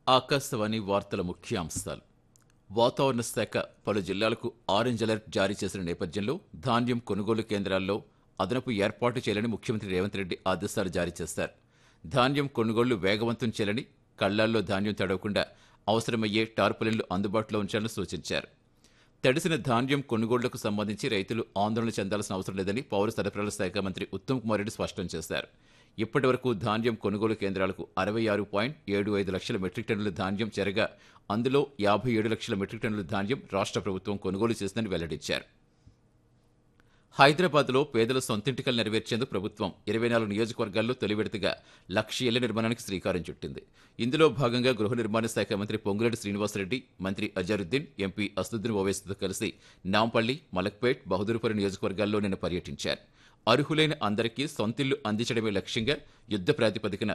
ఆకాశవాణి వార్తల ముఖ్యాంశాలు వాతావరణ శాఖ పలు జిల్లాలకు ఆరెంజ్ అలర్ట్ జారీ చేసిన నేపథ్యంలో ధాన్యం కొనుగోలు కేంద్రాల్లో అదనపు ఏర్పాటు చేయాలని ముఖ్యమంత్రి రేవంత్ రెడ్డి ఆదేశాలు జారీ చేశారు ధాన్యం కొనుగోళ్లు వేగవంతం చేయాలని కళ్లాల్లో ధాన్యం తడవకుండా అవసరమయ్యే టార్పులిన్లు అందుబాటులో ఉంచాలని సూచించారు తడిసిన ధాన్యం కొనుగోళ్లకు సంబంధించి రైతులు ఆందోళన చెందాల్సిన అవసరం లేదని పౌర సరఫరాల శాఖ మంత్రి ఉత్తమ్ కుమార్ రెడ్డి స్పష్టం చేశారు ఇప్పటి వరకు ధాన్యం కొనుగోలు కేంద్రాలకు అరవై ఆరు పాయింట్ ఏడు ఐదు లక్షల మెట్రిక్ టన్నుల ధాన్యం చెరగా అందులో యాభై ఏడు లక్షల మెట్రిక్ టన్నుల ధాన్యం రాష్ట్ర ప్రభుత్వం కొనుగోలు చేసిందని వెల్లడించారు హైదరాబాద్లో పేదల సొంతింటికలు నెరవేర్చేందుకు ప్రభుత్వం ఇరవై నాలుగు నియోజకవర్గాల్లో తొలి విడతగా లక్ష ఇళ్ల నిర్మాణానికి శ్రీకారం చుట్టింది ఇందులో భాగంగా గృహ నిర్మాణ శాఖ మంత్రి పొంగులేటి శ్రీనివాసరెడ్డి మంత్రి అజరుద్దీన్ ఎంపీ అసదుద్దీన్ ఓవైసీతో కలిసి నాంపల్లి మలక్పేట్ బహదూర్పురం నియోజకవర్గాల్లో నిన్న పర్యటించారు అర్హులైన అందరికీ సొంతిల్లు అందించడమే లక్ష్యంగా యుద్ధ ప్రాతిపదికన